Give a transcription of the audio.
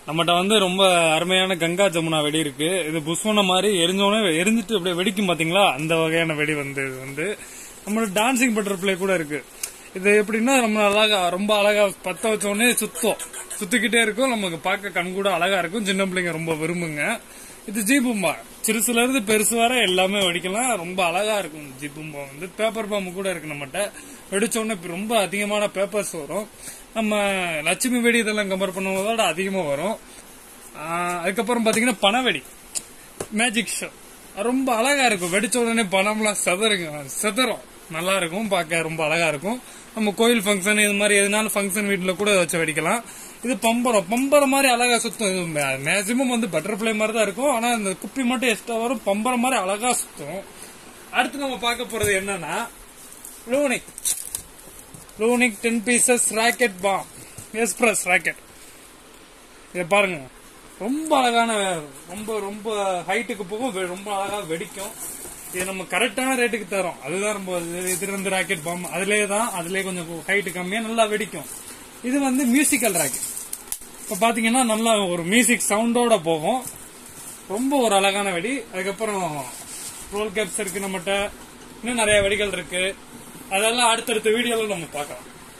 நம்மகிட்ட வந்து ரொம்ப அருமையான கங்கா ஜமுனா வெடி இருக்கு இது புஷ்வன மாதிரி எரிஞ்சோடனே எரிஞ்சிட்டு அப்படியே வெடிக்கும் பாத்தீங்களா அந்த வகையான வெடி வந்து இது வந்து நம்மளோட டான்சிங் பட்டர்ஃபிளை கூட இருக்கு இது எப்படின்னா நம்ம அழகா ரொம்ப அழகா பத்த வச்ச உடனே சுத்தம் சுத்திக்கிட்டே இருக்கும் நமக்கு பார்க்க கண் கூட அழகா இருக்கும் சின்ன பிள்ளைங்க ரொம்ப விரும்புங்க இது ஜீபும்பா சிறுசுல இருந்து பெருசு வரை எல்லாமே வெடிக்கலாம் ரொம்ப அழகா இருக்கும் ஜீபும்பா வந்து பேப்பர் பாம்பு கூட இருக்கு நம்மகிட்ட வெடிச்ச உடனே இப்ப ரொம்ப அதிகமான பேப்பர்ஸ் வரும் நம்ம லட்சுமி வெடி இதெல்லாம் கம்பேர் பண்ணுவதோட அதிகமா வரும் ஆஹ் அதுக்கப்புறம் பாத்தீங்கன்னா பனவெடி மேஜிக் ஷோ ரொம்ப அழகா இருக்கும் வெடிச்ச உடனே பணம்லாம் செதறுங்க செதறும் நல்லா இருக்கும் பார்க்க ரொம்ப அழகா இருக்கும் நம்ம கோயில் ஃபங்க்ஷன் இது மாதிரி எதுனாலும் ஃபங்க்ஷன் வீட்டில் கூட வச்சு வெடிக்கலாம் இது பம்பரம் பம்பரம் மாதிரி அழகா சுத்தும் இது மேக்சிமம் வந்து பட்டர்ஃபிளை மாதிரி தான் இருக்கும் ஆனா இந்த குப்பி மட்டும் எக்ஸ்ட்ரா வரும் பம்பரம் மாதிரி அழகா சுத்தும் அடுத்து நம்ம பார்க்க போறது என்னன்னா லூனிக் லூனிக் ten pieces rocket bomb express rocket இதை பாருங்க ரொம்ப அழகான ரொம்ப ரொம்ப ஹைட்டுக்கு போகும் வெ- ரொம்ப அழகா வெடிக்கும் இது நம்ம கரெக்டான ரேட்டுக்கு தரோம் அதுதான் ரொம்ப இது- இது இருந்து ராக்கெட் பாம் அதுலயே தான் அதுலயே கொஞ்சம் ஹைட்டு கம்மியா நல்லா வெடிக்கும் இது வந்து மியூசிக்கல் ராக்கெட் இப்ப பாத்தீங்கன்னா நல்லா ஒரு மியூசிக் சவுண்டோட போகும் ரொம்ப ஒரு அழகான வெடி அதுக்கப்புறம் ரோல் கேப்ஸ் இருக்கு நம்மகிட்ட இன்னும் நிறைய வெடிகள் இருக்கு அதெல்லாம் அடுத்தடுத்த வீடியோல நம்ம பார்க்கலாம்